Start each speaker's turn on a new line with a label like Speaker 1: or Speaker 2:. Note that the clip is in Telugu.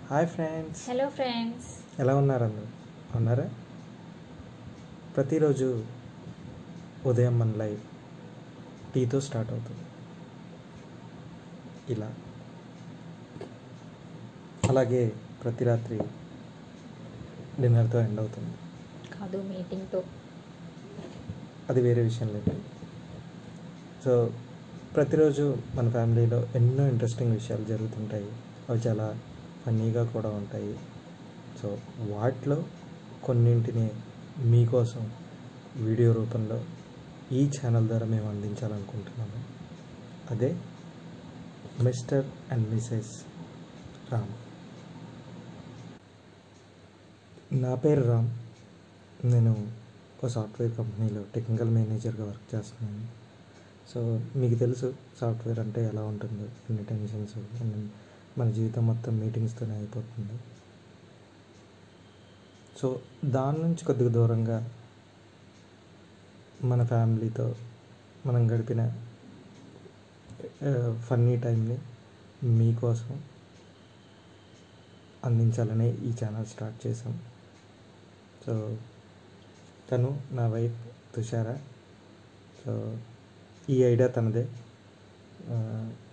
Speaker 1: హాయ్ ఫ్రెండ్స్
Speaker 2: హలో ఫ్రెండ్స్
Speaker 1: ఎలా ఉన్నారు అందరూ ఉన్నారా ప్రతిరోజు ఉదయం మన లైఫ్ టీతో స్టార్ట్ అవుతుంది ఇలా అలాగే ప్రతి రాత్రి డిన్నర్తో ఎండ్ అవుతుంది
Speaker 2: కాదు మీటింగ్తో
Speaker 1: అది వేరే విషయం లేదు సో ప్రతిరోజు మన ఫ్యామిలీలో ఎన్నో ఇంట్రెస్టింగ్ విషయాలు జరుగుతుంటాయి అవి చాలా ఫన్నీగా కూడా ఉంటాయి సో వాటిలో కొన్నింటిని మీకోసం వీడియో రూపంలో ఈ ఛానల్ ద్వారా మేము అందించాలనుకుంటున్నాము అదే మిస్టర్ అండ్ మిసెస్ రామ్ నా పేరు రామ్ నేను ఒక సాఫ్ట్వేర్ కంపెనీలో టెక్నికల్ మేనేజర్గా వర్క్ చేస్తున్నాను సో మీకు తెలుసు సాఫ్ట్వేర్ అంటే ఎలా ఉంటుందో ఎన్ని టెన్షన్స్ ఎన్ని మన జీవితం మొత్తం మీటింగ్స్తోనే అయిపోతుంది సో దాని నుంచి కొద్దిగా దూరంగా మన ఫ్యామిలీతో మనం గడిపిన ఫన్నీ టైంని మీకోసం అందించాలనే ఈ ఛానల్ స్టార్ట్ చేసాం సో తను నా వైఫ్ తుషార సో ఈ ఐడియా తనదే ఆ,